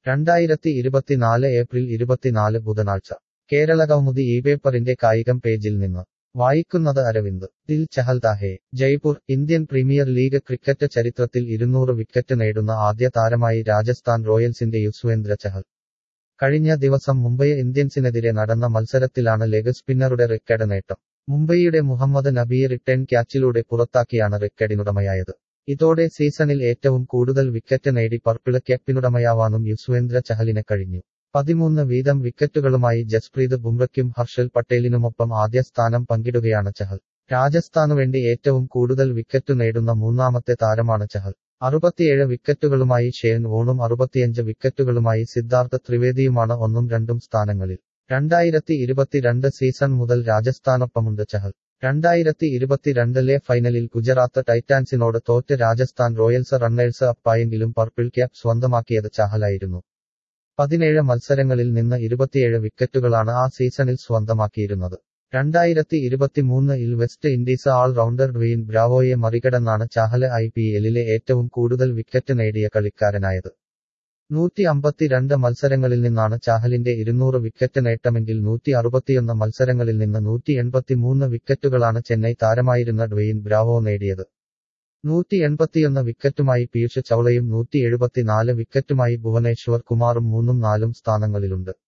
രണ്ടായിരത്തി ഇരുപത്തിനാല് ഏപ്രിൽ ഇരുപത്തിനാല് ബുധനാഴ്ച കേരള കൗമുദി ഈ പേപ്പറിന്റെ കായികം പേജിൽ നിന്ന് വായിക്കുന്നത് അരവിന്ദ് ദിൽ ചഹൽത ഹേ Jaipur Indian premier league cricket ചരിത്രത്തിൽ ഇരുന്നൂറ് വിക്കറ്റ് നേടുന്ന ആദ്യ താരമായി രാജസ്ഥാൻ റോയൽസിന്റെ യുസ്വേന്ദ്ര ചഹൽ കഴിഞ്ഞ ദിവസം മുംബൈ ഇന്ത്യൻസിനെതിരെ നടന്ന മത്സരത്തിലാണ് ലെഗ് സ്പിന്നറുടെ റെക്കഡ് നേട്ടം മുംബൈയുടെ മുഹമ്മദ് നബിയെ റിട്ടേൺ ക്യാച്ചിലൂടെ പുറത്താക്കിയാണ് റെക്കഡിനുടമയായത് ഇതോടെ സീസണിൽ ഏറ്റവും കൂടുതൽ വിക്കറ്റ് നേടി പർപ്പിള ക്യാപ്പിനുടമയാവാനും യുസ്വേന്ദ്ര ചഹലിന് കഴിഞ്ഞു പതിമൂന്ന് വീതം വിക്കറ്റുകളുമായി ജസ്പ്രീത് ബുംറയ്ക്കും ഹർഷൽ പട്ടേലിനുമൊപ്പം ആദ്യ സ്ഥാനം പങ്കിടുകയാണ് ചഹൽ രാജസ്ഥാനുവേണ്ടി ഏറ്റവും കൂടുതൽ വിക്കറ്റ് നേടുന്ന മൂന്നാമത്തെ താരമാണ് ചഹൽ അറുപത്തിയേഴ് വിക്കറ്റുകളുമായി ഷെയൻ വോണും അറുപത്തിയഞ്ച് വിക്കറ്റുകളുമായി സിദ്ധാർത്ഥ ത്രിവേദിയുമാണ് ഒന്നും രണ്ടും സ്ഥാനങ്ങളിൽ രണ്ടായിരത്തി ഇരുപത്തിരണ്ട് സീസൺ മുതൽ രാജസ്ഥാനൊപ്പമുണ്ട് ചഹൽ രണ്ടായിരത്തി ഇരുപത്തിരണ്ടിലെ ഫൈനലിൽ ഗുജറാത്ത് ടൈറ്റാൻസിനോട് തോറ്റ് രാജസ്ഥാൻ റോയൽസ് റണ്ണേഴ്സ് അപ്പായെങ്കിലും പർപ്പിൾ ക്യാപ്പ് സ്വന്തമാക്കിയത് ചഹലായിരുന്നു പതിനേഴ് മത്സരങ്ങളിൽ നിന്ന് ഇരുപത്തിയേഴ് വിക്കറ്റുകളാണ് ആ സീസണിൽ സ്വന്തമാക്കിയിരുന്നത് രണ്ടായിരത്തി ഇരുപത്തിമൂന്നിൽ West Indies all rounder Dwayne ബ്രാവോയെ മറികടന്നാണ് ചാഹല് ഐ പി എല്ലിലെ ഏറ്റവും കൂടുതൽ വിക്കറ്റ് നേടിയ കളിക്കാരനായത് നൂറ്റി അമ്പത്തിരണ്ട് മത്സരങ്ങളിൽ നിന്നാണ് ചാഹലിന്റെ ഇരുന്നൂറ് വിക്കറ്റ് നേട്ടമെങ്കിൽ നൂറ്റി അറുപത്തിയൊന്ന് മത്സരങ്ങളിൽ നിന്ന് നൂറ്റി എൺപത്തിമൂന്ന് വിക്കറ്റുകളാണ് ചെന്നൈ താരമായിരുന്ന ഡ്വെയിൻ ബ്രാവോ നേടിയത് നൂറ്റി എൺപത്തിയൊന്ന് വിക്കറ്റുമായി പീയൂഷ് ചൗളയും നൂറ്റി എഴുപത്തിനാല് വിക്കറ്റുമായി ഭുവനേശ്വർ കുമാറും മൂന്നും നാലും സ്ഥാനങ്ങളിലുണ്ട്